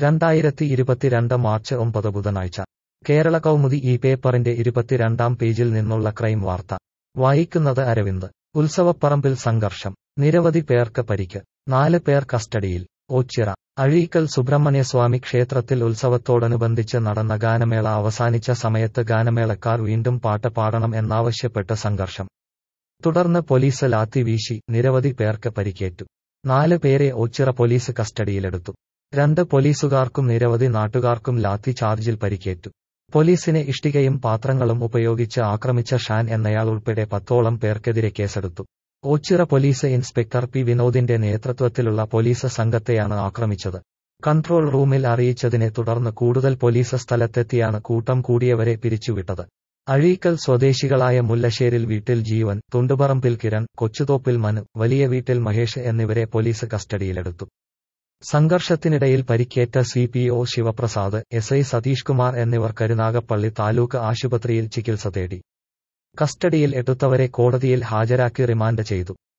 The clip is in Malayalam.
രണ്ടായിരത്തി ഇരുപത്തിരണ്ട് മാർച്ച് ഒമ്പത് ബുധനാഴ്ച കേരള കൗമുദി ഈ പേപ്പറിന്റെ ഇരുപത്തിരണ്ടാം പേജിൽ നിന്നുള്ള ക്രൈം വാർത്ത വായിക്കുന്നത് അരവിന്ദ് ഉത്സവപ്പറമ്പിൽ സംഘർഷം നിരവധി പേർക്ക് പരിക്ക് നാല് പേർ കസ്റ്റഡിയിൽ ഓച്ചിറ അഴീക്കൽ സുബ്രഹ്മണ്യസ്വാമി ക്ഷേത്രത്തിൽ ഉത്സവത്തോടനുബന്ധിച്ച് നടന്ന ഗാനമേള അവസാനിച്ച സമയത്ത് ഗാനമേളക്കാർ വീണ്ടും പാട്ട് പാടണം എന്നാവശ്യപ്പെട്ട് സംഘർഷം തുടർന്ന് പോലീസ് ലാത്തി വീശി നിരവധി പേർക്ക് പരിക്കേറ്റു നാല് പേരെ ഓച്ചിറ പോലീസ് കസ്റ്റഡിയിലെടുത്തു രണ്ട് പോലീസുകാർക്കും നിരവധി നാട്ടുകാർക്കും ലാത്തി ചാർജിൽ പരിക്കേറ്റു പോലീസിനെ ഇഷ്ടികയും പാത്രങ്ങളും ഉപയോഗിച്ച് ആക്രമിച്ച ഷാൻ എന്നയാൾ ഉൾപ്പെടെ പത്തോളം പേർക്കെതിരെ കേസെടുത്തു ഓച്ചിറ പോലീസ് ഇൻസ്പെക്ടർ പി വിനോദിന്റെ നേതൃത്വത്തിലുള്ള പോലീസ് സംഘത്തെയാണ് ആക്രമിച്ചത് കൺട്രോൾ റൂമിൽ അറിയിച്ചതിനെ തുടർന്ന് കൂടുതൽ പോലീസ് സ്ഥലത്തെത്തിയാണ് കൂട്ടം കൂടിയവരെ പിരിച്ചുവിട്ടത് അഴീക്കൽ സ്വദേശികളായ മുല്ലശ്ശേരിൽ വീട്ടിൽ ജീവൻ തുണ്ടുപറമ്പിൽ കിരൺ കൊച്ചുതോപ്പിൽ മനു വലിയ വീട്ടിൽ മഹേഷ് എന്നിവരെ പോലീസ് കസ്റ്റഡിയിലെടുത്തു സംഘർഷത്തിനിടയിൽ പരിക്കേറ്റ C P O Sivaprasad S I Satheesh Kumar എന്നിവർ കരുനാഗപ്പള്ളി താലൂക്ക് ആശുപത്രിയിൽ ചികിത്സ തേടി കസ്റ്റഡിയിൽ എടുത്തവരെ കോടതിയിൽ ഹാജരാക്കി റിമാൻഡ് ചെയ്തു